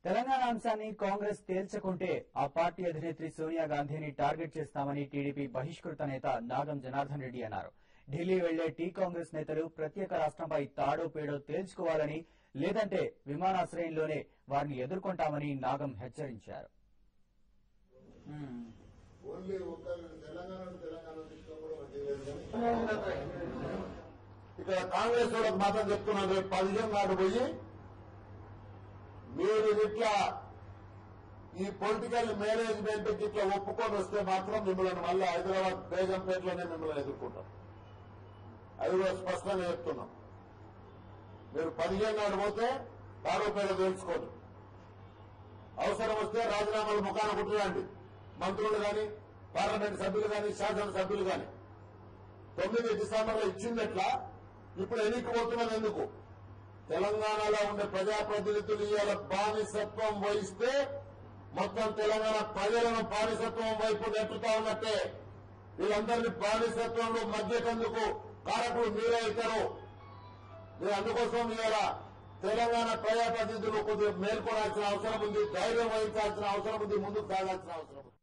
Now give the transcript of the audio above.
తెలంగాణ అంశాన్ని కాంగ్రెస్ తేల్చకుంటే ఆ పార్టీ అధినేత్రి సోనియా గాంధీని టార్గెట్ చేస్తామని టీడీపీ బహిష్కృత నేత నాగం జనార్దన్ రెడ్డి అన్నారు ఢిల్లీ వెళ్లే టీ కాంగ్రెస్ నేతలు ప్రత్యేక రాష్ట్రంపై తాడో పేడో తేల్చుకోవాలని లేదంటే విమానాశ్రయంలోనే వారిని ఎదుర్కొంటామని నాగం హెచ్చరించారు ఓన్లీ ఒక తెలంగాణ తెలంగాణ తీసుకుని వడ్డీ లేదు కానీ ఇక్కడ కాంగ్రెస్ వాళ్ళకి మాత్రం చెప్తున్నాను రేపు పదిహేను నాడు పోయి మీరు ఇట్లా ఈ పొలిటికల్ మేనేజ్మెంట్ ఇట్లా ఒప్పుకొని వస్తే మాత్రం మిమ్మల్ని మళ్ళీ హైదరాబాద్ బేగంపేటలోనే మిమ్మల్ని ఎదుర్కొంటాం అది కూడా స్పష్టంగా చెప్తున్నాం మీరు పదిహేను నాడు పోతే తాడోపేట తెలుసుకోండి అవసరం వస్తే రాజీనామాలు ముఖాన కుట్టరండి మంత్రులు గాని పార్లమెంట్ సభ్యులు గాని శాసనసభ్యులు గాని తొమ్మిది డిసెంబర్ లో ఇచ్చిందట్లా ఇప్పుడు ఎన్నికపోతున్నది ఎందుకు తెలంగాణలో ఉండే ప్రజాప్రతినిధులు ఇవాళ బానిసత్వం వహిస్తే మొత్తం తెలంగాణ ప్రజలను బానిసత్వం వైపు నెట్టుతా ఉన్నట్టే వీళ్ళందరినీ బానిసత్వంలో మధ్యకందుకు కారకులు మీరే అవుతారు మీరు అందుకోసం ఇవాళ తెలంగాణ ప్రజాప్రతినిధులు కొద్దిగా మేల్కొనాల్సిన అవసరం ఉంది ధైర్యం వహించాల్సిన అవసరం ఉంది ముందుకు సాగాల్సిన అవసరం ఉంది